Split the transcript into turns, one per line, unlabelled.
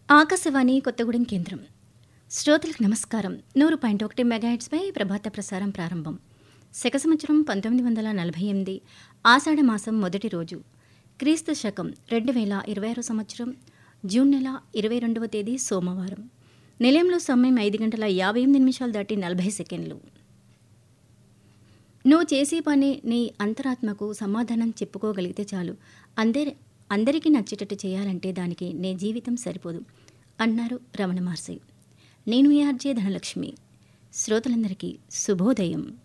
ఆకాశవాణి కొత్తగూడెం కేంద్రం శ్రోతలకు నమస్కారం నూరు పాయింట్ ఒకటి మెగాహెట్స్పై ప్రభాత ప్రసారం ప్రారంభం శక సంవత్సరం పంతొమ్మిది వందల నలభై ఎనిమిది ఆషాఢ మాసం మొదటి రోజు క్రీస్తు శకం రెండు వేల ఇరవై ఆరో సంవత్సరం జూన్ నెల ఇరవై రెండవ తేదీ సోమవారం నిలయంలో సమయం ఐదు గంటల యాభై ఎనిమిది నిమిషాలు దాటి నలభై సెకండ్లు నువ్వు చేసే పని నీ అంతరాత్మకు సమాధానం చెప్పుకోగలిగితే చాలు అందరి అందరికీ నచ్చేటట్టు చేయాలంటే దానికి నీ జీవితం సరిపోదు అన్నారు రమణ మహర్షి నేను మీ ఆర్జే ధనలక్ష్మి శ్రోతలందరికీ శుభోదయం